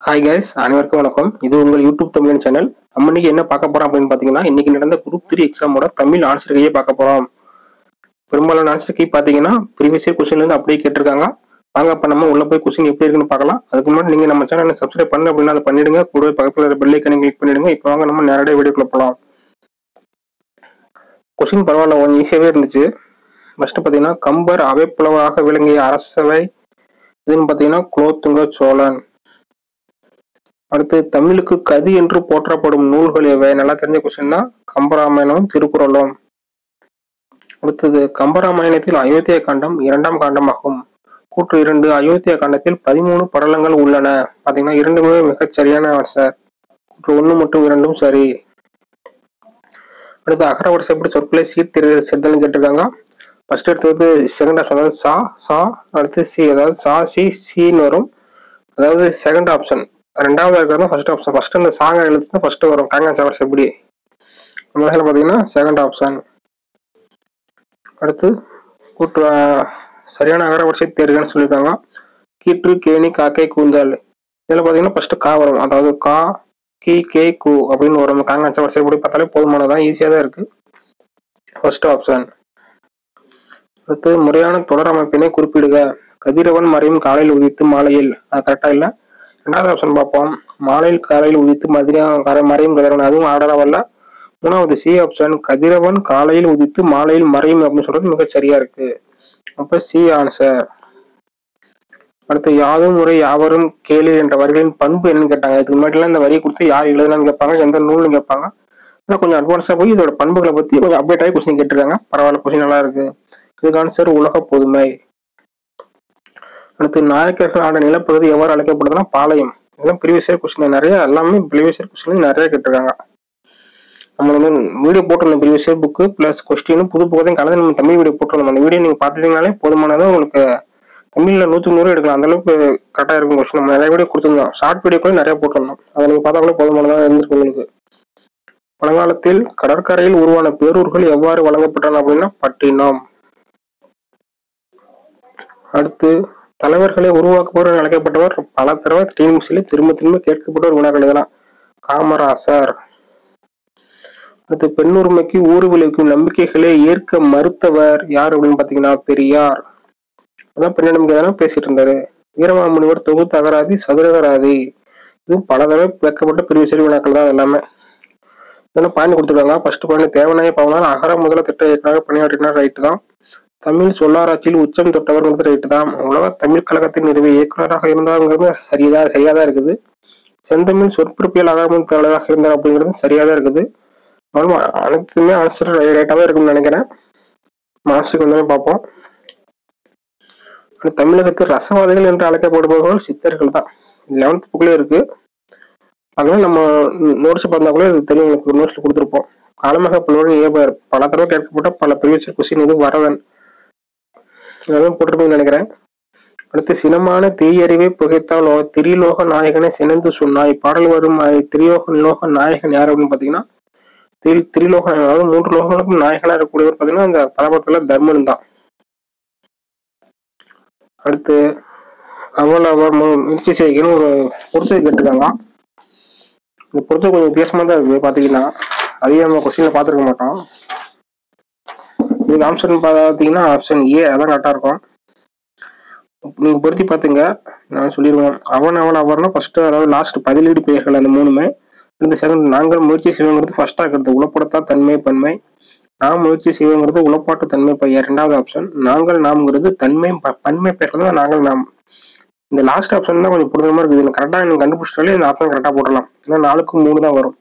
hi guys அனைவருக்கும் வணக்கம் இது உங்கள் யூடியூப் தமிழ் சேனல் நம்ம இன்னைக்கு என்ன பார்க்க போறோம் அப்படின்னு பார்த்தீங்கன்னா இன்னைக்கு நடந்த குரூப் த்ரீ எக்ஸாமோட தமிழ் ஆன்சர் கையை பார்க்க போறோம் பெரும்பாலான ஆன்சர் கை பார்த்தீங்கன்னா ப்ரீவியஸ் இயர் கொஸ்டின்ல இருந்து அப்படியே கேட்டிருக்காங்க வாங்க அப்ப நம்ம உள்ள போய் கொஸ்டின் எப்படி இருக்குன்னு பார்க்கலாம் அதுக்கு முன்னாடி நீங்க நம்ம சேனலை சப்ஸ்கிரைப் பண்ணல அப்படின்னா அதை பண்ணிடுங்க கூடவே பக்கத்துல இருக்க பெல் ஐக்கனை கிளிக் பண்ணிடுங்க இப்போ வாங்க நம்ம நேரடியாக வீடியோக்குள்ள போகலாம் கொஸ்டின் பரவாயில்ல கொஞ்சம் ஈஸியாகவே இருந்துச்சு ஃபர்ஸ்ட் பார்த்தீங்கன்னா கம்பர் அவைப்புலவராக விளங்கிய அரசவை இதுன்னு பார்த்தீங்கன்னா குலோத்துங்க சோழன் அடுத்து தமிழுக்கு கதி என்று போற்றப்படும் நூல்கள் எவை நல்லா தெரிஞ்ச கொஸ்டின் தான் கம்பராமாயணம் திருக்குறளும் அடுத்தது கம்பராமாயணத்தில் அயோத்தியா காண்டம் இரண்டாம் காண்டமாகும் கூற்று இரண்டு அயோத்தியா காண்டத்தில் பதிமூணு படலங்கள் உள்ளன பாத்தீங்கன்னா இரண்டுமே மிகச் சரியான ஆன்சர் கூற்று ஒன்று மற்றும் இரண்டும் சரி அடுத்து அகர வரிசைப்படி சொற்களை சீர்திரு செலுத்தல் கேட்டிருக்காங்க ஃபர்ஸ்ட் எடுத்தது செகண்ட் ஆப்ஷன் அதாவது சா சா அடுத்து சி அதாவது சா சி சின்னு வரும் அதாவது செகண்ட் ஆப்ஷன் ரெண்டாவது இருக்கிறது ஃபர்ஸ்ட் ஆப்ஷன் ஃபர்ஸ்ட் அந்த சாங்க எழுத்து தான் ஃபர்ஸ்ட் வரும் காங்காச்சா வரிசை எப்படி நம்ம வகையில் பார்த்தீங்கன்னா செகண்ட் ஆப்ஷன் அடுத்து கூற்று ஆஹ், சரியான அகர வரிசை தேர்வுன்னு சொல்லியிருக்காங்க கீற்று கேணி காக்கை கூந்தல் இதில் பார்த்தீங்கன்னா ஃபர்ஸ்ட் கா வரும் அதாவது கா கி கே கு அப்படின்னு வரும் காங்காச்சா வரிசை எப்படி பார்த்தாலே போதுமானதான் ஈஸியாக தான் இருக்கு ஃபர்ஸ்ட் ஆப்ஷன் அடுத்து முறையான தொடர் அமைப்பினை குறிப்பிடுக கதிரவன் மறையும் காலையில் உதித்து மாலையில் அது கரெக்டா இல்ல ரெண்டாவது ஆப்ஷன் பார்ப்போம் மாலையில் காலையில் உதித்து மதியம் காலை மறையும் கதிரவன் அதுவும் ஆர்டரா வரல மூணாவது சி ஆப்ஷன் கதிரவன் காலையில் உதித்து மாலையில் மறையும் அப்படின்னு சொல்றது மிக சரியா இருக்கு அப்ப சி ஆன்சர் அடுத்து யாதும் முறை யாவரும் கேளு என்ற வரிகளின் பண்பு என்னன்னு கேட்டாங்க இதுக்கு முன்னாடிலாம் இந்த வரியை கொடுத்து யார் எழுதுனான்னு கேட்பாங்க எந்த நூல்னு கேட்பாங்க ஆனால் கொஞ்சம் அட்வான்ஸாக போய் இதோட பண்புகளை பற்றி கொஞ்சம் அப்டேட் ஆகி கொஸ்டின் கேட்டிருக்காங்க பரவாயில்ல கொஸ்டின் நல்லா இருக்கு இதுக்கு ஆன்சர் உலக பொதுமை அடுத்து நாயக்கர்கள் ஆண்ட நிலப்பகுதி எவ்வாறு அழைக்கப்படுதுன்னா பாளையம் இதெல்லாம் ப்ரீவியஸ் இயர் கொஸ்டின் நிறைய எல்லாமே ப்ரீவியஸ் இயர் கொஸ்டின் நிறைய கேட்டிருக்காங்க நம்ம வந்து வீடியோ போட்டிருந்தோம் previous year book plus question புது புக்கையும் கலந்து நம்ம தமிழ் வீடியோ போட்டிருந்தோம் அந்த வீடியோ நீங்கள் பார்த்துட்டீங்கனாலே போதுமானதாக உங்களுக்கு தமிழில் நூற்றுக்கு நூறு எடுக்கலாம் அந்த அளவுக்கு கரெக்டாக இருக்கும் கொஸ்டின் நம்ம நிறைய வீடியோ கொடுத்துருந்தோம் ஷார்ட் வீடியோ கூட நிறைய போட்டிருந்தோம் அதை நீங்கள் பார்த்தா கூட போதுமானதாக இருந்திருக்கு உங்களுக்கு பழங்காலத்தில் கடற்கரையில் உருவான பேரூர்கள் எவ்வாறு வழங்கப்பட்டன அப்படின்னா பட்டினம் அடுத்து தலைவர்களை உருவாக்குபவர் அழைக்கப்பட்டவர் பல தடவை டிஎன்பிசியில திரும்ப திரும்ப கேட்கப்பட்ட ஒரு வினாக்கள் இதெல்லாம் காமராசர் அடுத்து பெண்ணுரிமைக்கு ஊறு விளைவிக்கும் நம்பிக்கைகளை ஏற்க மறுத்தவர் யார் அப்படின்னு பாத்தீங்கன்னா பெரியார் அதான் பெண்ணிடம் தானே பேசிட்டு இருந்தாரு வீரமாமுனிவர் தொகுத்து அகராதி சதுரகராதி இதுவும் பல தடவை கேட்கப்பட்ட பிரிவு சரி வினாக்கள் தான் எல்லாமே இதெல்லாம் பாயிண்ட் கொடுத்துருக்காங்க ஃபர்ஸ்ட் பாயிண்ட் தேவநாய பவனால் அகர முதல திட்ட இயக்குநராக பணியாற்றினார் ரைட்டு தான் தமிழ் சொல்லாராய்ச்சியில் உச்சம் தொட்டவர்ங்கிறது ரைட்டு தான் உலக தமிழ் கழகத்தின் நிறுவிய இயக்குநராக இருந்தாங்கிறது சரியா சரியா தான் இருக்குது செந்தமிழ் சொற்பிறப்பியல் அகரமும் தலைவராக இருந்தார் அப்படிங்கிறது சரியா தான் இருக்குது ஆனாலும் அனைத்துமே ஆன்சர் ரைட்டாக இருக்கும்னு நினைக்கிறேன் மாஸ்டருக்கு வந்தாலும் பார்ப்போம் அடுத்து தமிழகத்தில் ரசவாதிகள் என்று அழைக்கப்படுபவர்கள் சித்தர்கள் தான் லெவன்த் புக்லேயே இருக்கு அதனால நம்ம நோட்ஸ் பார்த்தா கூட இது தெரியும் உங்களுக்கு நோட்ஸ்ல கொடுத்துருப்போம் காலமாக புலவன் ஏபர் பல தடவை கேட்கப்பட்ட பல ப்ரீவியஸ் கொஸ்டின் இது வரவன் இதெல்லாம் போட்டிருப்பீங்கன்னு நினைக்கிறேன் அடுத்து சினமான தீயறிவை புகைத்தால் ஓ- திரிலோக நாயகனை சினந்து சொன்னாய் பாடல் வரும் அஹ், திரியோக லோக நாயகன் யார் அப்படின்னு பார்த்தீங்கன்னா திரி திரிலோக நாயகன், அதாவது மூன்று லோகங்களுக்கும் நாயகனா இருக்கக்கூடியவர் பார்த்தீங்கன்னா இந்த பதபத்துல தர்மன் தான் அடுத்து அவள் அவர் மு- முயற்சி செய்யணும் ஒரு பொறுத்தது கேட்டிருக்காங்க இந்த பொறுத்தது கொஞ்சம் வித்தியாசமா தான் இருக்கு பாத்தீங்கன்னா அதையும் நம்ம கொஸ்டின்ல பார்த்துருக்க மாட்டோம் இதுக்கு ஆப்ஷன் பார்த்தீங்கன்னா ஆப்ஷன் ஏ அதான் கரெக்டாக இருக்கும் நீங்க பொருத்தி பார்த்துங்க நான் சொல்லிடுவேன் அவன் அவன் அவர்னா ஃபர்ஸ்ட் அதாவது லாஸ்ட் பதிலீடு பெயர்கள் அந்த மூணுமே இந்த செகண்ட் நாங்கள் முயற்சி செய்வோங்கிறது ஃபர்ஸ்டா இருக்கிறது உளப்படுத்தா தன்மை பன்மை நாம் முயற்சி செய்வோங்கிறது உளப்பாட்டு தன்மை பெயர் இரண்டாவது ஆப்ஷன் நாங்கள் நாம்ங்கிறது தன்மை ப- பன்மை பெயர்கள் தான் நாங்கள் நாம் இந்த லாஸ்ட் ஆப்ஷன் தான் கொஞ்சம் புரிதமா இருக்குது இதில் கரெக்டாக நீங்கள் கண்டுபிடிச்சிட்டாலே இந்த ஆப்ஷன் கரெக்டாக போடலாம் ஏன்னா நாலுக்கு மூணு தான் வரும்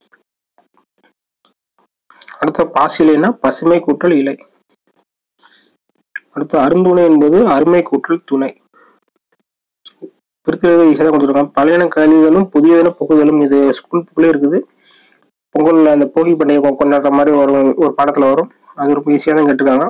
அடுத்த பாசிலைனா பசுமை கூட்டல் இலை அடுத்து அருந்துணை என்பது அருமை கூட்டல் துணை பிரித்தெழுத ஈஸியாக கொடுத்துருக்காங்க பழையன கழிதலும் புதியதன புகுதலும் இது ஸ்கூல் புக்கிலே இருக்குது பொங்கல்ல அந்த போகி பண்டிகை கொ- கொண்டாடுற மாதிரி ஒரு ஒரு பாடத்துல வரும் அது ரொம்ப ஈஸியாக தான் கேட்டிருக்காங்க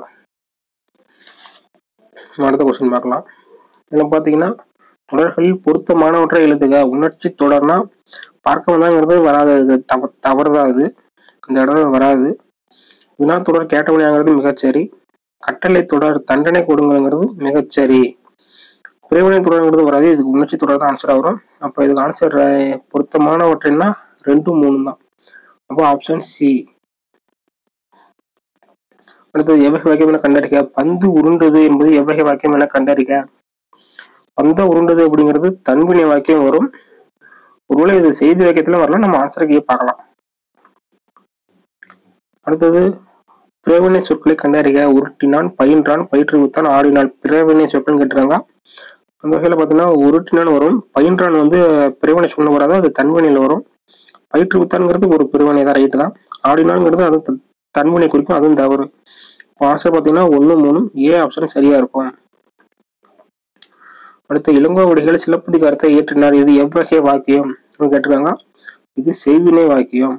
அடுத்த கொஸ்டின் பார்க்கலாம் இதில் பார்த்தீங்கன்னா தொடர்களில் பொருத்தமானவற்றை எழுதுக உணர்ச்சி தொடர்னா பார்க்க வந்தாங்கிறது வராது இது தவ தவறு தான் அது இந்த இடம் வராது வினா தொடர் கேட்டவனையாங்கிறது மிகச்சரி கட்டளை தொடர் தண்டனை கொடுங்கிறது மிகச்சரி பிரிவினை தொடர்ங்கிறது வராது இதுக்கு உணர்ச்சி தொடர் தான் ஆன்சராக வரும் அப்போ இதுக்கு ஆன்சர் பொருத்தமானவற்றின்னா ரெண்டு மூணு தான் அப்போ ஆப்ஷன் சி அடுத்தது எவ்வகை வாக்கியம் என கண்டறிக பந்து உருண்டது என்பது எவ்வகை வாக்கியம் என கண்டறிக பந்த உருண்டது அப்படிங்கிறது தன்வினை வாக்கியம் வரும் ஒருவேளை இது செய்தி வாக்கியத்துல வரலாம் நம்ம ஆன்சருக்கே பார்க்கலாம் அடுத்தது பிறவினை சொற்களை கண்டறிக உருட்டினான் பயின்றான் பயிற்றுவித்தான் ஆடினான் பிறவினை சொற்கள் கேட்டுறாங்க அந்த வகையில் பார்த்தீங்கன்னா உருட்டினான் வரும் பயின்றான் வந்து பிறவினை சொன்ன வராது அது தன்வினையில் வரும் பயிற்றுவித்தான்ங்கிறது ஒரு பிரிவினை தான் ரைட்டு தான் ஆடினான்ங்கிறது அது த- தன்வினை குறிக்கும் அதுவும் தவறு ஆன்சர் பார்த்தீங்கன்னா ஒன்று மூணு ஏ ஆப்ஷன் சரியா இருக்கும் அடுத்து இளங்கோவடிகள் சிலப்பதிகாரத்தை இயற்றினார் இது எவ்வகை வாக்கியம் அப்படின்னு கேட்டிருக்காங்க இது செய்வினை வாக்கியம்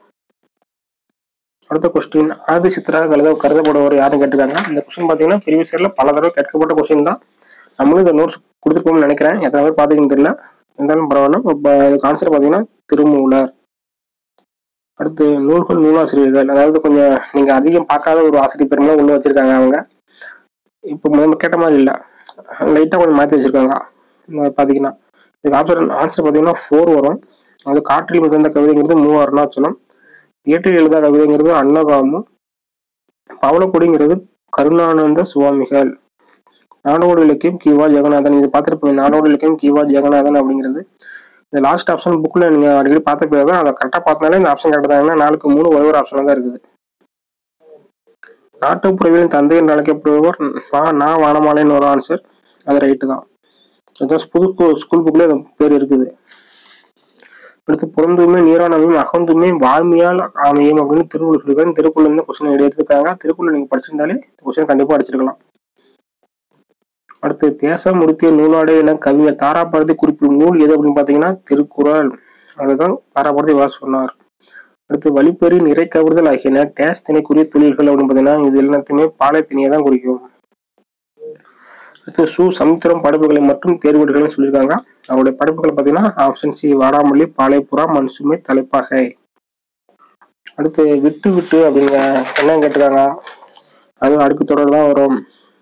அடுத்த கொஸ்டின் ஆதி சித்திராக கருத கருதப்படுவர் யாருன்னு கேட்டிருக்காங்க இந்த கொஸ்டின் பார்த்தீங்கன்னா ப்ரீவியஸ் இயர்ல பல தடவை கேட்கப்பட்ட கொஸ்டின் தான் நம்மளும் இந்த நோட்ஸ் கொடுத்துருப்போம்னு நினைக்கிறேன் எத்தனை பேர் பார்த்துக்கின்னு தெரியல இருந்தாலும் பரவாயில்ல இப்போ இதுக்கு ஆன்சர் பார்த்தீங்கன்னா திருமூலர் அடுத்து நூல்கள் நூலாசிரியர்கள் அதாவது கொஞ்சம் நீங்க அதிகம் பார்க்காத ஒரு ஆசிரியர் பெருமை உள்ள வச்சிருக்காங்க அவங்க இப்போ முதல்ல கேட்ட மாதிரி இல்லை லைட்டாக கொஞ்சம் மாற்றி வச்சிருக்காங்க இந்த பார்த்தீங்கன்னா இதுக்கு ஆப்ஷன் ஆன்சர் பார்த்தீங்கன்னா ஃபோர் வரும் அது காற்றில் மிதந்த கவிதைங்கிறது மூ அருணாச்சலம் இயற்றில் எழுத கவிதைங்கிறது அன்னகாமு பவளக்கொடிங்கிறது கருணானந்த சுவாமிகள் நாடோடு இலக்கியம் கிவா ஜெகநாதன் இது பார்த்துருப்பீங்க நாடோடு இலக்கியம் கிவா ஜெகநாதன் அப்படிங்கிறது இந்த லாஸ்ட் ஆப்ஷன் புக்கில் நீங்கள் அடிக்கடி பார்த்த பேர் தான் அதை கரெக்டாக பார்த்தாலே இந்த ஆப்ஷன் கரெக்டாக தான் ஏன்னா நாலுக்கு மூணு ஒரே ஒரு ஆப்ஷன் தான் இருக்குது நாட்டுப்புறவியலின் தந்தை என்று அழைக்கப்படுபவர் வா- நா வானமாலைன்னு ஒரு ஆன்சர் அது ரைட்டு தான் அதான் புது ஸ்கூல் புக்ல அந்த பேர் இருக்குது அடுத்து புறந்துமே நீரானவையும் அகந்துமே வாய்மையால் அமையும் அப்படின்னு திருக்குறள் சொல்லியிருக்காங்க திருக்குறள் இந்த கொஸ்டின் எடுத்துருக்காங்க திருக்குறள் நீங்க படிச்சிருந்தாலே இந்த கொஸ்டின் கண்டிப்பா அடிச்சிருக்கலாம் அடுத்து தேசம் முடித்திய நூலாடை என கவிஞர் தாராபாரதி குறிப்பிடும் நூல் எது அப்படின்னு பாத்தீங்கன்னா திருக்குறள் அதுதான் தாராபாரதி வாச சொன்னார் அடுத்து வழிப்பெறி நிறை கவர்தல் ஆகியன டேஸ் திணைக்குரிய தொழில்கள் அப்படின்னு பாத்தீங்கன்னா இது எல்லாத்தையுமே பாலை திணையை தான் குறிக்கும் அடுத்து சு சமுத்திரம் படைப்புகளை மட்டும் தேர்வெடுக்கணும்னு சொல்லியிருக்காங்க அவருடைய படைப்புகள் பார்த்தீங்கன்னா ஆப்ஷன் சி வாடாமல்லி பாலைப்புறா மண்சுமை தலைப்பாகை அடுத்து விட்டு விட்டு அப்படிங்க என்ன கேட்டிருக்காங்க அது அடுக்கு தொடர் தான் வரும்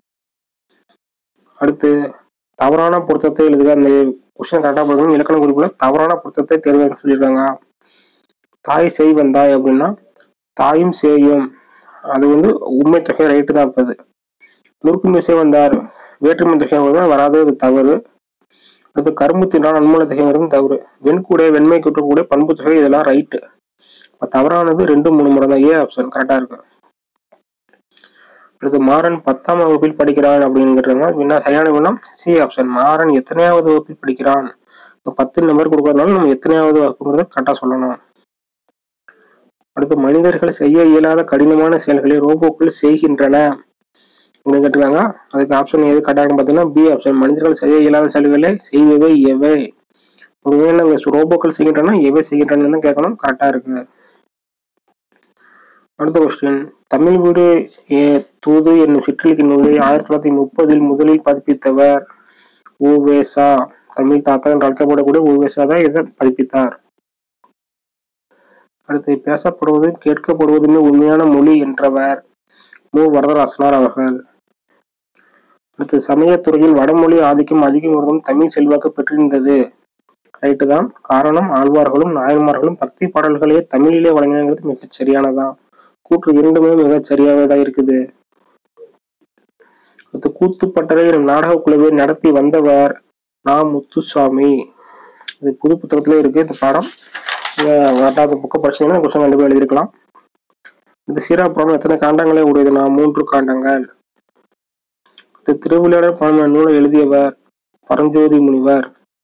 அடுத்து தவறான பொருத்தத்தை எழுதுக அந்த கொஸ்டின் கரெக்டாக போடணும் இலக்கண குறிப்புல தவறான பொருத்தத்தை தேர்வு சொல்லியிருக்காங்க தாய் செய் வந்தாய் அப்படின்னா தாயும் சேயும் அது வந்து உண்மை தொகை ரைட்டு தான் இருப்பது முறுக்கு மிசை வந்தார் வேற்றுமை தொகை வருது வராது அது தவறு அடுத்து கரும்பு தின்றான் நன்மூல தொகைங்கிறது தவறு வெண்கூடை வெண்மை குற்றக்கூடிய பண்பு தொகை இதெல்லாம் ரைட்டு தவறானது ரெண்டு மூணு முறை தான் ஏ ஆப்ஷன் கரெக்டா இருக்கு அடுத்து மாறன் பத்தாம் வகுப்பில் படிக்கிறான் அப்படிங்கிறாங்க வினா சரியான வினம் சி ஆப்ஷன் மாறன் எத்தனையாவது வகுப்பில் படிக்கிறான் இப்போ பத்து நம்பர் கொடுக்கறதுனால நம்ம எத்தனையாவது வகுப்புங்கிறத கரெக்டாக சொல்லணும் அடுத்து மனிதர்கள் செய்ய இயலாத கடினமான செயல்களை ரோபோக்கள் செய்கின்றன அப்படின்னு கேட்டிருக்காங்க அதுக்கு ஆப்ஷன் எது கரெக்டாக பார்த்தீங்கன்னா பி ஆப்ஷன் மனிதர்கள் செய்ய இயலாத செயல்களை செய்வவை எவை ஒருவேளை நாங்கள் ரோபோக்கள் செய்கின்றன எவை செய்கின்றன தான் கேட்கணும் கரெக்டாக இருக்கு அடுத்த கொஸ்டின் தமிழ் வீடு ஏ தூது என்னும் சிற்றிலக்கிய நூலை ஆயிரத்தி தொள்ளாயிரத்தி முப்பதில் முதலில் பதிப்பித்தவர் ஊவேசா தமிழ் தாத்தா என்று அழைக்கப்படக்கூடிய ஊவேசா தான் இதை பதிப்பித்தார் அடுத்து பேசப்படுவதும் கேட்கப்படுவதுமே உண்மையான மொழி என்றவர் மு வரதராசனார் அவர்கள் அடுத்து சமயத்துறையில் வடமொழி ஆதிக்கம் அதிகம் இருந்தும் தமிழ் செல்வாக்கு பெற்றிருந்தது ரைட்டு தான் காரணம் ஆழ்வார்களும் நாயன்மார்களும் பக்தி பாடல்களையே தமிழிலே வழங்கினது மிகச் சரியானதான் கூற்று இரண்டுமே மிகச் சரியாகவே தான் இருக்குது அடுத்து கூத்துப்பட்டறை எனும் நாடக குழுவை நடத்தி வந்தவர் நா முத்துசாமி இது புது புத்தகத்துல இருக்கு இந்த பாடம் கரெக்டாக புக்கை படிச்சீங்கன்னா கொஸ்டின் கண்டிப்பாக எழுதியிருக்கலாம் இந்த சீராப்புறம் எத்தனை காண்டங்களை உடையதுனா மூன்று காண்டங்கள் இந்த திருவிளையாடல் பழம நூலை எழுதியவர் பரஞ்சோதி முனிவர்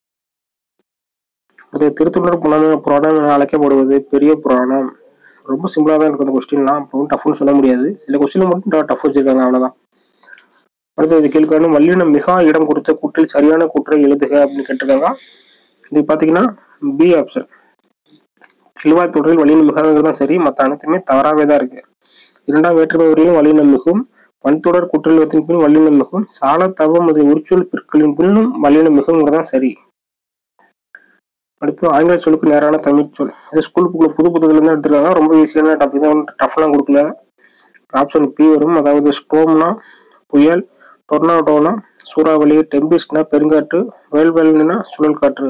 இது திருத்தொண்டர் புராணம் புராணம் என அழைக்கப்படுவது பெரிய புராணம் ரொம்ப சிம்பிளாக தான் இருக்கும் இந்த கொஸ்டின்லாம் இப்போ டஃப்னு சொல்ல முடியாது சில கொஸ்டின் மட்டும் டஃப் வச்சிருக்காங்க அவ்வளோதான் அடுத்து இது கேள்வி வல்லினம் மிக இடம் கொடுத்த கூற்றில் சரியான கூற்றை எழுதுக அப்படின்னு கேட்டிருக்காங்க இது பார்த்தீங்கன்னா பி ஆப்ஷன் இழுவாய் தொடரில் வல்லினம் மிகாங்கிறது தான் சரி மற்ற அனைத்துமே தவறாகவே தான் இருக்கு இரண்டாம் வேற்றுமை வரையிலும் வல்லினம் மிகும் வன்தொடர் குற்றலுவத்தின் பின் வல்லினம் மிகும் சால தவம் அது உரிச்சொல் பிற்களின் பின்னும் வல்லினம் மிகுங்கிறது தான் சரி அடுத்து ஆங்கில சொல்லுக்கு நேரான தமிழ் சொல் இது ஸ்கூல் புக்கில் புது புத்தகத்துல இருந்து எடுத்துருக்காங்க ரொம்ப ஈஸியான டாபிக் தான் டஃப்லாம் கொடுக்கல ஆப்ஷன் பி வரும் அதாவது ஸ்டோம்னா புயல் டொர்னாடோனா சூறாவளி டெம்பிஸ்ட்னா பெருங்காற்று வேல்வேல்னா சுழல் காற்று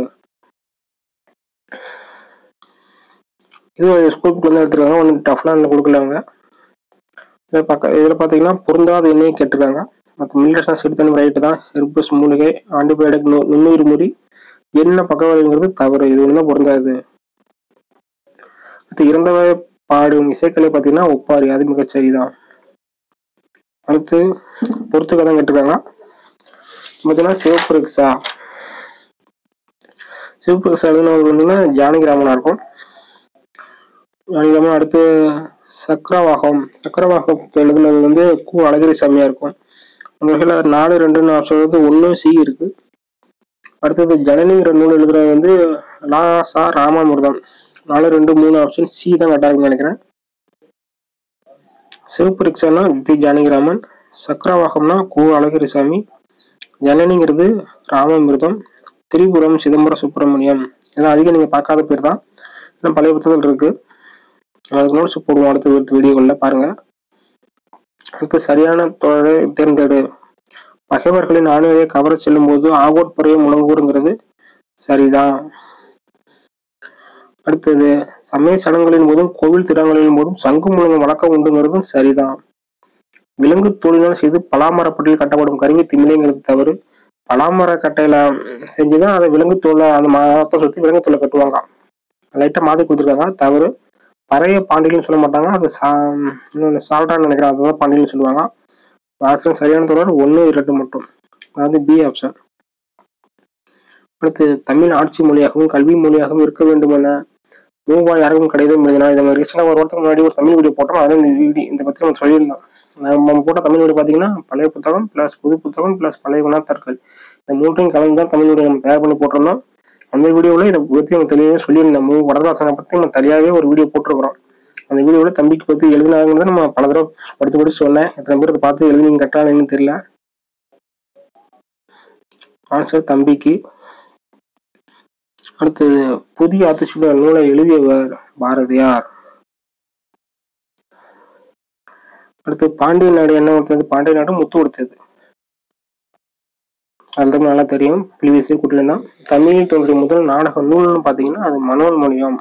இது ஸ்கூல் புக் வந்து எடுத்துருக்காங்க ஒன்றும் டஃப்லாம் இல்லை கொடுக்கலாங்க இதில் பக்க இதில் பார்த்தீங்கன்னா பொருந்தாத எண்ணெயை கேட்டிருக்காங்க மற்ற மில்லட்ஸ்லாம் சிறுத்தன்மை ரைட்டு தான் ஹெர்பஸ் மூலிகை ஆன்டிபயோட்டிக் நு நுண்ணுயிர் முறி என்ன பக்கவாதிங்கிறது தவறு இது ஒன்று தான் பொருந்தாது அடுத்து இறந்தவை பாடும் இசைக்கலை பார்த்தீங்கன்னா ஒப்பாரி அது மிகச் சரிதான் அடுத்து பொறுத்துக்க தான் கேட்டிருக்காங்க பார்த்தீங்கன்னா சிவப்பு ரிக்ஷா சிவப்பு ரிக்ஷா எழுதினவர் பார்த்தீங்கன்னா ஜானகிராமனா இருக்கும் ஜானகிராமன் அடுத்து சக்கரவாகம் சக்கரவாகம் எழுதுனது வந்து கு அழகிரி சாமியா இருக்கும் அந்த வகையில் நாலு ரெண்டுன்னு ஆப்ஷன் வந்து ஒன்று சி இருக்கு அடுத்தது ஜனனிங்கிற நூல் எழுதுறது வந்து லா சா ராமாமிர்தம் நாலு ரெண்டு மூணு ஆப்ஷன் சி தான் கரெக்டாக இருக்குன்னு நினைக்கிறேன் சிவப்பு ரிக்ஷானா தி ஜானகிராமன் சக்கரவாகம்னா கு அழகிரிசாமி ஜனனிங்கிறது ராமாமிர்தம் திரிபுரம் சிதம்பரம் சுப்பிரமணியம் இதெல்லாம் அதிகம் நீங்கள் பார்க்காத பேர் தான் இதெல்லாம் பழைய புத்தகங்கள் இருக்கு அதுக்கு நோட்ஸ் போடுவோம் அடுத்த அடுத்த வீடியோகளில் பாருங்க அடுத்து சரியான தொடரை தேர்ந்தெடு பகைவர்களின் ஆணையை கவர செல்லும் போது ஆகோட் புறைய முழங்கூறுங்கிறது சரிதான் அடுத்தது சமய சடங்குகளின் போதும் கோவில் திடங்களின் போதும் சங்கு முழங்கும் வழக்கம் உண்டுங்கிறதும் சரிதான் விலங்கு தோலினால் செய்து பலாமரப்பட்டில் கட்டப்படும் கருவி திமிலைங்கிறது தவறு பலாமர கட்டையில செஞ்சுதான் அதை விலங்கு தோலை அந்த மரத்தை சுற்றி விலங்கு தோலை கட்டுவாங்க லைட்டா மாத்தி கொடுத்துருக்காங்க தவறு பழைய பாண்டியல்னு சொல்ல மாட்டாங்க அது சா இன்னொன்று சால்ட்டான்னு நினைக்கிறேன் அதுதான் பாண்டியல்னு சொல்லுவாங்க ஆப்ஷன் சரியான தொடர் ஒன்று இரண்டு மட்டும் அதாவது பி ஆப்ஷன் அடுத்து தமிழ் ஆட்சி மொழியாகவும் கல்வி மொழியாகவும் இருக்க வேண்டும் என மூவா யாருக்கும் கடிதம் எழுதினா இதை மாதிரி ரீசெண்டாக ஒரு வாரத்துக்கு முன்னாடி ஒரு தமிழ் வீடியோ போட்டோம் அதில் இந்த வீடியோ இந்த பற்றி நம்ம சொல்லியிருந்தோம் நம்ம போட்ட தமிழ் வீடியோ பார்த்தீங்கன்னா பழைய புத்தகம் ப்ளஸ் புது புத்தகம் ப்ளஸ் பழைய வினாத்தார்கள் இந்த மூன்றையும் கலந்து தான் தமிழ் வீடியோ நம்ம தயார் பண்ணி போட்டிருந்தோம் அந்த வீடியோவில் இதை பற்றி நம்ம தெளிவாக சொல்லியிருந்தோம் மூ வரதாசனை பற்றி நம்ம தனியாகவே ஒரு வீடியோ போட்டிருக்கிறோம் அந்த வீடியோவில் தம்பிக்கு பற்றி எழுதினாங்கிறத நம்ம பல தடவை படித்து படித்து சொன்னேன் எத்தனை பேர் அதை பார்த்து எழுதினீங்க கரெக்டானு தெரியல ஆன்சர் தம்பிக்கு அடுத்தது புதிய ஆத்திசூழல் நூலை எழுதியவர் பாரதியார் அடுத்து பாண்டிய நாடு என்ன கொடுத்தது பாண்டிய நாடு முத்து கொடுத்தது அது நல்லா தெரியும் ப்ரீவியஸே கூட்டியிருந்தான் தமிழில் தோன்றிய முதல் நாடக நூல்னு பார்த்தீங்கன்னா அது மனோன்மணியம்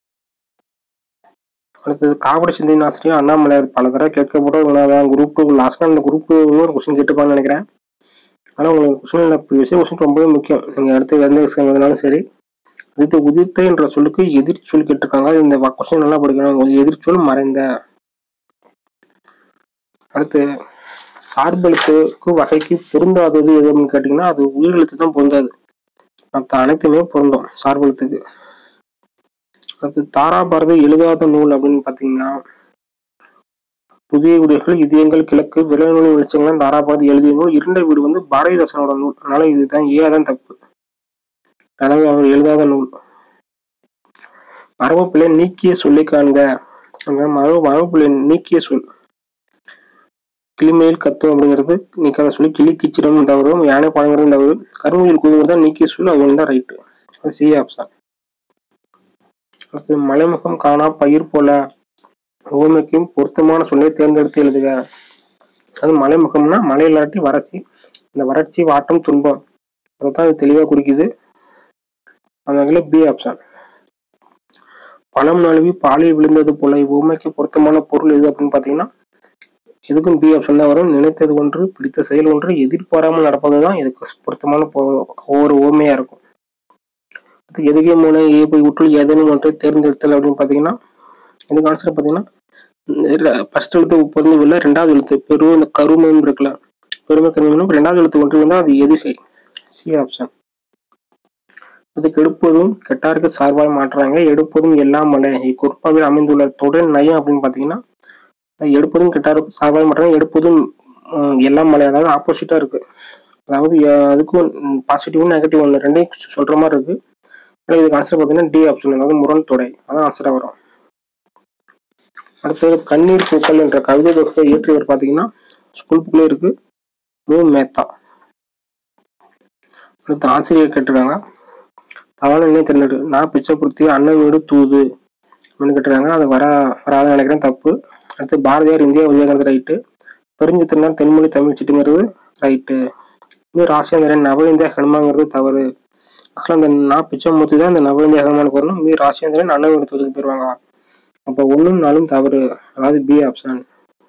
அடுத்தது காவடி சிந்தையின் ஆசிரியர் அண்ணாமலையார் பல தடவை கேட்கப்பட்ட உணவுதான் குரூப் டூ லாஸ்ட்டாக அந்த குரூப் ஒரு கொஸ்டின் கேட்டுப்பான்னு நினைக்கிறேன் ஆனால் உங்களுக்கு கொஸ்டின் ப்ரீவியஸே கொஸ்டின் ரொம்பவே முக்கியம் நீங்கள் அடுத்து எந்த எக்ஸாம் எழுதினாலும் சரி அடுத்து உதித்த என்ற சொல்லுக்கு எதிர்ச்சொல் கேட்டிருக்காங்க இந்த கொஸ்டின் நல்லா படிக்கணும் எதிர்ச்சொல் மறைந்த அடுத்து சார்பெழுத்துக்கு வகைக்கு பொருந்தாதது எது அப்படின்னு கேட்டிங்கன்னா அது உயிரெழுத்து தான் பொருந்தாது மற்ற அனைத்துமே பொருந்தும் சார்பெழுத்துக்கு அடுத்து தாராபாரதி எழுதாத நூல் அப்படின்னு பார்த்தீங்கன்னா புதிய குடிகள் இதயங்கள் கிழக்கு விளைநூல் வெளிச்சங்கள் தாராபாரதி எழுதிய நூல் இரண்டை வீடு வந்து பாரதிதாசனோட நூல் அதனால இதுதான் ஏ தான் தப்பு எனவே அவர் எழுதாத நூல் மரபுப்பிள்ளை நீக்கிய சொல்லை காண்க மரபு மரபுப்பிள்ளை நீக்கிய சொல் கிளிமையில் கத்தும் அப்படிங்கிறது நீக்காத சொல்லி கிளி கிச்சிடம் தவறும் யானை பாடங்கிறது தவறு கருமையில் கூதுவது தான் நீக்கிய சொல் அது தான் ரைட்டு அது சி ஆப்ஷன் அடுத்து மலைமுகம் காணா பயிர் போல ஓமைக்கும் பொருத்தமான சொல்லை தேர்ந்தெடுத்து எழுதுக அது மலைமுகம்னா மலை இல்லாட்டி வறட்சி இந்த வறட்சி வாட்டம் துன்பம் அதைத்தான் இது தெளிவாக குறிக்குது அந்த வகையில் பி ஆப்ஷன் பணம் நழுவி பாலில் விழுந்தது போல இவ்வுமைக்கு பொருத்தமான பொருள் எது அப்படின்னு பார்த்தீங்கன்னா எதுக்கும் பி ஆப்ஷன் தான் வரும் நினைத்தது ஒன்று பிடித்த செயல் ஒன்று எதிர்பாராமல் நடப்பது தான் இதுக்கு பொருத்தமான ஒவ்வொரு ஓமையா இருக்கும் அது எதுகே மூணு ஏ போய் உற்றுள் ஏதேனும் ஒன்றை தேர்ந்தெடுத்தல் அப்படின்னு பார்த்தீங்கன்னா இதுக்கு ஆன்சர் பார்த்தீங்கன்னா ஃபர்ஸ்ட் எழுத்து பொருந்து இல்லை ரெண்டாவது எழுத்து பெரும் இந்த கருமம் இருக்குல்ல பெருமை கருமம் ரெண்டாவது எழுத்து ஒன்று வந்தால் அது எதுகை சி ஆப்ஷன் அதுக்கு எடுப்பதும் கெட்டாருக்கு சார்பாக மாற்றுறாங்க எடுப்பதும் எல்லாம் மலை இக்குற்பாவில் அமைந்துள்ள தொடர் நயம் அப்படின்னு பார்த்தீங்கன்னா எடுப்பதும் கெட்டாருக்கு சார்பாக மாற்றுறாங்க எடுப்பதும் எல்லாம் மலை அதாவது ஆப்போசிட்டாக இருக்கு அதாவது அதுக்கும் பாசிட்டிவும் நெகட்டிவ் ஒன்று ரெண்டையும் சொல்ற மாதிரி இருக்கு ஆனால் இதுக்கு ஆன்சர் பார்த்தீங்கன்னா டி ஆப்ஷன் அதாவது முரண் தொடை அதான் ஆன்சராக வரும் அடுத்தது கண்ணீர் பூக்கள் என்ற கவிதை தொகுப்பை இயற்றியவர் பார்த்தீங்கன்னா ஸ்கூல் புக்லேயே இருக்கு மு மேத்தா அடுத்து ஆசிரியர் கேட்டிருக்காங்க தவறான என்ன தெரிஞ்சது நான் பிச்சைப்படுத்தி அண்ணன் வீடு தூது அப்படின்னு கேட்டிருக்காங்க அது வர வராத நினைக்கிறேன் தப்பு அடுத்து பாரதியார் இந்தியா விஜயகாந்த் ரைட்டு பெருஞ்சித்திரனார் தென்மொழி தமிழ் சிட்டுங்கிறது ரைட்டு இது ராசேந்திரன் நவஇந்திய ஹனுமாங்கிறது தவறு ஆக்சுவலாக அந்த நான் பிச்சமூர்த்தி தான் இந்த நவஇந்திய ஹனுமானுக்கு வரணும் மீ ராசேந்திரன் அண்ணன் எடுத்ததுக்கு போயிருவாங்க அப்போ ஒன்றும் நாளும் தவறு அதாவது பி ஆப்ஷன்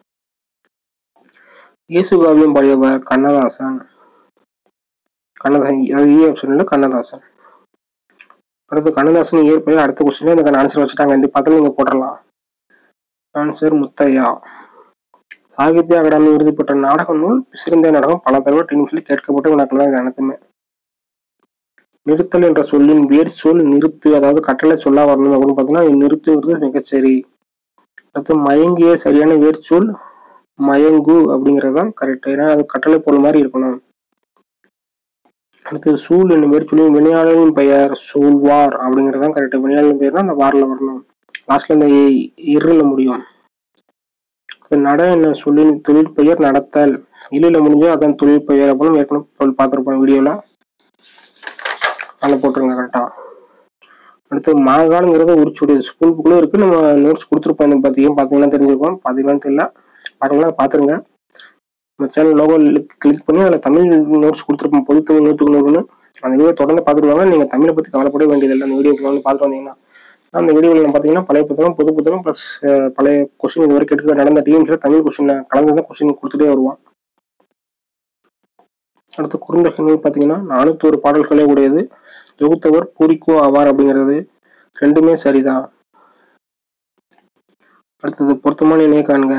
இயேசு காவியம் பாடியவர் கண்ணதாசன் கண்ணதாசன் அதாவது இ ஆப்ஷன்ல கண்ணதாசன் அடுத்து கண்ணதாசன் இயற்பெயர் அடுத்த கொஸ்டின்ல எனக்கு ஆன்சர் வச்சுட்டாங்க இந்த பத்திரம் நீங்க போட்டுடலாம் ஆன்சர் முத்தையா சாகித்ய அகாடமி விருது பெற்ற நாடக நூல் பிசிறிந்த நாடகம் பல தடவை டினிம்ஸ்ல கேட்கப்பட்ட வினாக்கள் தான் இது அனைத்துமே நிறுத்தல் என்ற சொல்லின் வேர் சொல் நிறுத்து அதாவது கட்டளை சொல்லா வரணும் அப்படின்னு பார்த்தீங்கன்னா நிறுத்துங்கிறது மிகச்சரி அடுத்து மயங்கிய சரியான வேர் சொல் மயங்கு அப்படிங்கிறது தான் கரெக்ட் ஏன்னா அது கட்டளை பொருள் மாதிரி இருக்கணும் அடுத்து சூழ் என்னும் பேர் சொல்லி வினையாளரின் பெயர் சூழ்வார் அப்படிங்கிறது தான் கரெக்ட் வினையாளரின் பெயர் தான் அந்த வாரில் வரணும் லாஸ்ட்ல இந்த இருள முடியும் அது நட என்ன சொல்லி தொழில் பெயர் நடத்தல் இல்லையில முடிஞ்சா அதான் தொழில் பெயர் அப்படின்னு ஏற்கனவே பார்த்துருப்போம் வீடியோல அதில் போட்டுருங்க கரெக்டா அடுத்து மாகாணுங்கிறது உரிச்சுடைய ஸ்கூல் புக்கிலும் இருக்கு நம்ம நோட்ஸ் கொடுத்துருப்போம் இந்த பார்த்தீங்க பார்த்தீங்கன்னா தெரிஞ்சிருக்கோம் பார்த்தீங்களான்னு தெரியல பார்த்தீங்கன்னா பார்த்துருங்க நம்ம சேனல் லோகோ கிளிக் பண்ணி அதில் தமிழ் நோட்ஸ் கொடுத்துருப்போம் பொது தமிழ் நூற்றுக்கு நூறுன்னு அந்த வீடியோ தொடர்ந்து பார்த்துட்டு வாங்க நீங்கள் தமிழை பற்றி கவலைப்பட வேண்டியதில்லை அந்த வீடியோ வந்து பார்த்துட்டு வந்தீங்கன்னா அந்த வீடியோவில் பார்த்தீங்கன்னா பழைய புத்தகம் புது புத்தகம் ப்ளஸ் பழைய கொஸ்டின் இது வரைக்கும் எடுக்க நடந்த டீம்ஸில் தமிழ் கொஸ்டின் கலந்து தான் கொஸ்டின் கொடுத்துட்டே வருவான் அடுத்து குறுந்தொகை நூல் பார்த்தீங்கன்னா நானூற்றோரு பாடல்களே உடையது தொகுத்தவர் பூரிக்கோ ஆவார் அப்படிங்கிறது ரெண்டுமே சரிதான் அடுத்தது பொருத்தமான இணைய காண்க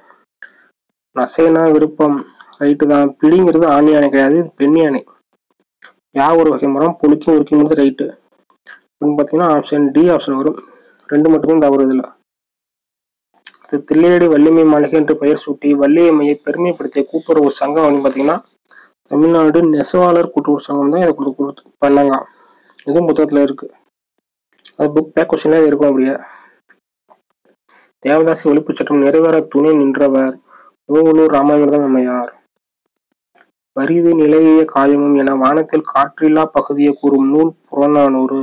நசைனா விருப்பம் ரைட்டு தான் பிடிங்கிறது ஆண் யானை கிடையாது பெண் யானை யா ஒரு வகை மரம் புளிக்கும் உரிக்குங்கிறது ரைட்டு அப்படின்னு பார்த்தீங்கன்னா ஆப்ஷன் டி ஆப்ஷன் வரும் ரெண்டு மட்டும்தான் தவறு இதில் இது தில்லையடி வள்ளிமை மாளிகை என்று பெயர் சூட்டி வள்ளியம்மையை பெருமைப்படுத்திய கூட்டுறவு சங்கம் அப்படின்னு பார்த்தீங்கன்னா தமிழ்நாடு நெசவாளர் கூட்டுறவு சங்கம் தான் இதை கொடுத்து கொடுத்து பண்ணாங்க இதுவும் புத்தகத்தில் இருக்கு அது புக் பேக் கொஸ்டின்ல இருக்கும் அப்படியே தேவதாசி ஒழிப்புச் சட்டம் நிறைவேற துணை நின்றவர் ஓவலூர் ராமாமிர்தம் அம்மையார் வரிது நிலைய காயமும் என வானத்தில் காற்றில்லா பகுதியை கூறும் நூல் புறநானூறு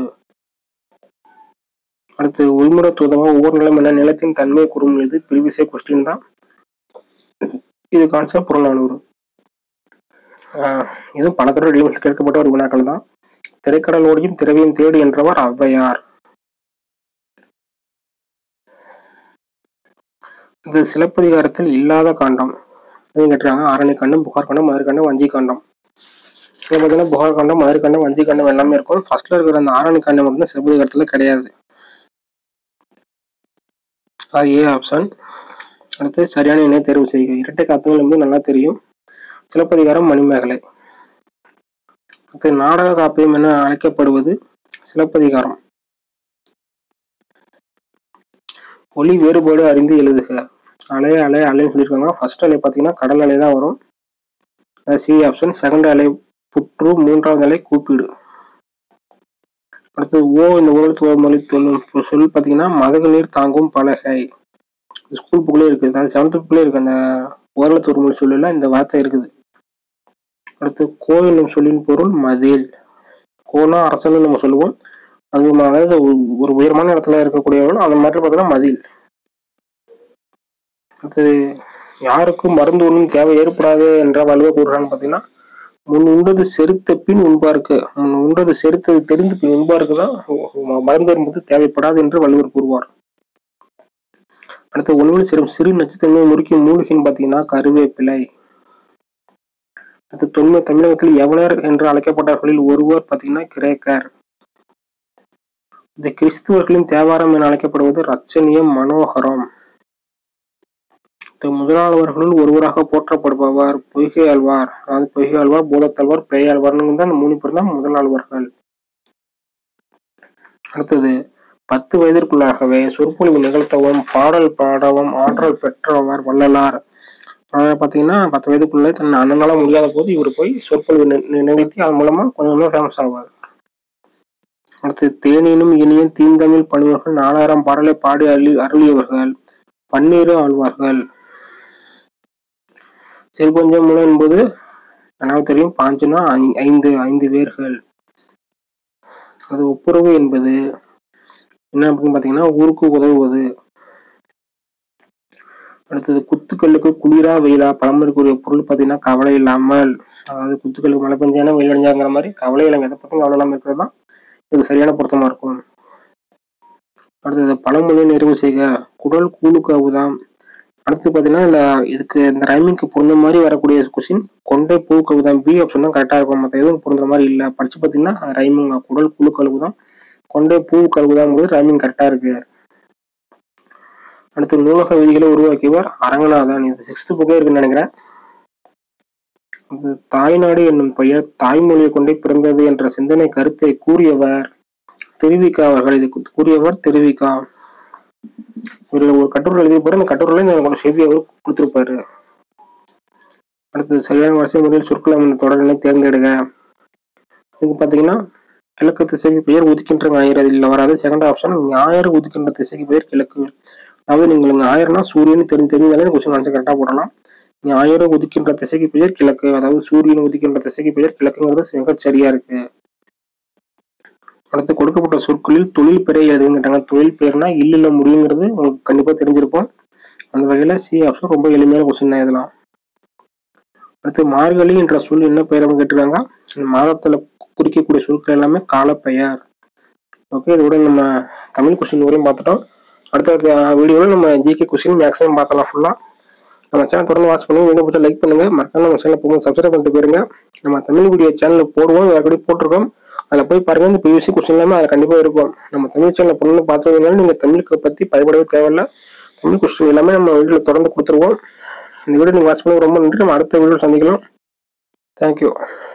அடுத்து உள்முறை துதவா ஒவ்வொரு நிலம் என நிலத்தின் தன்மையை கூறும் இது ப்ரீவியஸே கொஸ்டின் தான் இது கான்செப்ட் புறநானூறு ஆஹ் இதுவும் பல தடவை டீம்ஸ் கேட்கப்பட்ட ஒரு வினாக்கள் தான் திரைக்கடல் ஓடியும் திரவியம் தேடி என்றவர் ஔவையார் இது சிலப்பதிகாரத்தில் இல்லாத காண்டம் இது கேட்டிருக்காங்க ஆரணி காண்டம் புகார் காண்டம் மதுரை காண்டம் வஞ்சி காண்டம் இதில் பார்த்தீங்கன்னா புகார் காண்டம் மதுரை காண்டம் வஞ்சி காண்டம் எல்லாமே இருக்கும் ஃபர்ஸ்ட்ல இருக்கிற அந்த ஆரணி காண்டம் மட்டும் சிலப்பதிகாரத்தில் கிடையாது அது ஏ ஆப்ஷன் அடுத்து சரியான இணைய தேர்வு செய்க இரட்டை காப்பியங்கள் வந்து நல்லா தெரியும் சிலப்பதிகாரம் மணிமேகலை அடுத்து நாடக காப்பியம் என அழைக்கப்படுவது சிலப்பதிகாரம் ஒளி வேறுபாடு அறிந்து எழுதுக அலை அலை அலைன்னு சொல்லியிருக்காங்க ஃபர்ஸ்ட் அலை பார்த்தீங்கன்னா கடல் அலை தான் வரும் சி ஆப்ஷன் செகண்ட் அலை புற்று மூன்றாவது அலை கூப்பீடு அடுத்து ஓ இந்த உலகத்து மொழி சொல்லும் சொல் பார்த்தீங்கன்னா மதகு நீர் தாங்கும் பலகை ஸ்கூல் புக்லேயே இருக்குது அதாவது செவன்த் புக்லேயே இருக்குது அந்த ஓரளத்து ஒரு மொழி சொல்லல இந்த வார்த்தை இருக்குது அடுத்து கோ என்னும் சொல்லின் பொருள் மதில் கோனா அரசன்னு நம்ம சொல்லுவோம் அது ம- அதாவது ஒரு- ஒரு உயரமான இடத்துல இருக்கக்கூடியவர்கள் அந்த மாதிரி பார்த்தீங்கன்னா மதில் அடுத்தது யாருக்கும் மருந்து ஒன்றும் தேவை ஏற்படாது என்ற வலுவை கூறுறான்னு பார்த்தீங்கன்னா முன் உண்டது செருத்த பின் உண்பாருக்கு முன் உண்டது செருத்தது தெரிந்து பின் உண்பாருக்கு தான் ம- மருந்து என்பது தேவைப்படாது என்று வள்ளுவர் கூறுவார் அடுத்து உணவில் சேரும் சிறு நச்சுத்தன்மை முறிக்கும் மூலிகைன்னு பார்த்தீங்கன்னா கருவேப்பிலை அடுத்து தொன்மை தமிழகத்தில் யவனர் என்று அழைக்கப்பட்டவர்களில் ஒருவர் பார்த்தீங்கன்னா கிரேக்கர் இந்த கிறிஸ்துவர்களின் தேவாரம் என அழைக்கப்படுவது ரச்சனியம் மனோகரம் இந்த முதலாளவர்களுள் ஒருவராக போற்றப்படுபவர் பொய்கை ஆழ்வார் அதாவது பொய்கை ஆழ்வார் பூதத்தல்வார் பேயாழ்வார்னு தான் இந்த மூணு பேர் தான் முதலாளவர்கள் அடுத்தது பத்து வயதிற்குள்ளாகவே சொற்பொழிவு நிகழ்த்தவும் பாடல் பாடவும் ஆற்றல் பெற்றவர் வள்ளலார் அதாவது பார்த்தீங்கன்னா பத்து வயதுக்குள்ளே தன் அண்ணனால முடியாத போது இவர் போய் சொற்பொழிவு நி- நி- நிகழ்த்தி அது மூலமா கொஞ்சம் கொஞ்சம் ஃபேமஸ் ஆவார் அடுத்து தேனினும் இனியும் தீந்தமிழ் பணிவர்கள் நாலாயிரம் பாடலை பாடி அருளி அருளியவர்கள் பன்னீரு ஆழ்வார்கள் சிறுபஞ்சம் மூலம் என்பது எனக்கு தெரியும் பாஞ்சுனா ஐ- ஐந்து ஐந்து வேர்கள் அது ஒப்புரவு என்பது என்ன அப்படின்னு பார்த்தீங்கன்னா ஊருக்கு உதவுவது அடுத்தது குத்துக்கல்லுக்கு குளிரா வெயிலா பழமொழிக்குரிய பொருள் பார்த்தீங்கன்னா கவலை இல்லாமல் அதாவது குத்துக்கல்லுக்கு மழை பெஞ்சானா வெயில் அடைஞ்சாங்கிற மாதிரி கவலை இல்லாமல் எதை பற்றியும் கவலை இல்லாமல் இருக்கிறது தான் இது சரியான பொருத்தமாக இருக்கும் அடுத்தது பழமொழியை நிறைவு செய்க குடல் கூழுக்கு அவுதான் அடுத்து பார்த்தீங்கன்னா இல்லை இதுக்கு இந்த ரைமிங்க்கு பொருந்த மாதிரி வரக்கூடிய கொஸ்டின் கொண்டை பூ கவுதான் பி ஆப்ஷன் தான் கரெக்டாக இருக்கும் மற்ற எதுவும் பொருந்த மாதிரி இல்லை படிச்சு பார்த்தீங்கன்னா ரைமிங் குடல் குழு கழுவு தான் கொண்டை பூ கழுவுதான் போது ரைமிங் கரெக்டாக இருக்கு அடுத்து நூலக விதிகளை உருவாக்கியவர் அரங்கநாதன் இது சிக்ஸ்த் புக்கே இருக்குன்னு நினைக்கிறேன் அது தாய்நாடு என்னும் பெயர் தாய்மொழியை கொண்டே பிறந்தது என்ற சிந்தனை கருத்தை கூறியவர் திருவிக்கா அவர்கள் இது கூறியவர் திருவிக்கா ஒரு ஒரு கட்டுரை எழுதியிருப்பாரு அந்த கட்டுரையில இந்த செய்தி அவர் கொடுத்திருப்பாரு அடுத்தது சரியான வரிசை முறையில் சொற்கள் அமைந்த தொடரினை தேர்ந்தெடுங்க இது பார்த்தீங்கன்னா கிழக்கு திசைக்கு பெயர் உதிக்கின்ற ஞாயிறு அதில் வராது செகண்ட் ஆப்ஷன் ஞாயிறு உதிக்கின்ற திசைக்கு பெயர் கிழக்கு அதாவது நீங்கள் ஞாயிறுனா சூரியன் தெரிஞ்சு தெரிஞ்சாலே கொஸ்டின் ஆன்சர் கரெக்டாக போடலாம் ஞாயிறு உதிக்கின்ற திசைக்கு பெயர் கிழக்கு அதாவது சூரியன் உதிக்கின்ற திசைக்கு பெயர் கிழக்குங்கிறது மிகச் சரியா இருக்கு அடுத்து கொடுக்கப்பட்ட சொற்களில் தொழில் பெயரை எழுதுன்னு கேட்டாங்க தொழில் பெயர்னா இல்லுல முடியுங்கிறது உங்களுக்கு கண்டிப்பா தெரிஞ்சிருக்கும் அந்த வகையில சி ஆப்ஷன் ரொம்ப எளிமையான கொஸ்டின் தான் இதெல்லாம் அடுத்து மார்கழி என்ற சொல் என்ன பெயர் அப்படின்னு கேட்டிருக்காங்க இந்த மாதத்துல குறிக்கக்கூடிய சொற்கள் எல்லாமே காலப்பெயர் ஓகே இதோட நம்ம தமிழ் கொஸ்டின் வரையும் பார்த்துட்டோம் அடுத்த வீடியோவில் நம்ம ஜிகே கொஸ்டின் மேக்ஸிமம் பார்த்தலாம் ஃபுல்லாக நம்ம சேனல் தொடர்ந்து வாட்ச் பண்ணுங்க வீடியோ பிடிச்சா லைக் பண்ணுங்க மறக்காம நம்ம சேனல் போகும்போது சப்ஸ்கிரைப் பண்ணிட்டு போயிருங்க நம்ம தமிழ் வீடியோ சேனலில் போடுவோம் ஆல்ரெடி போட்டிருக்கோம் அதில் போய் பாருங்க இந்த பியூசி கொஸ்டின் எல்லாமே அதில் கண்டிப்பாக இருக்கும் நம்ம தமிழ் சேனல் பொண்ணு பார்த்ததுனால நீங்கள் தமிழுக்கு பற்றி பயப்படவே தேவையில்ல தமிழ் கொஸ்டின் எல்லாமே நம்ம வீடியோவில் தொடர்ந்து கொடுத்துருவோம் இந்த வீடியோ நீங்கள் வாட்ச் பண்ணி ரொம்ப நன்றி நம்ம அடுத்த வீடியோ சந்திக்கலாம் தேங்க்யூ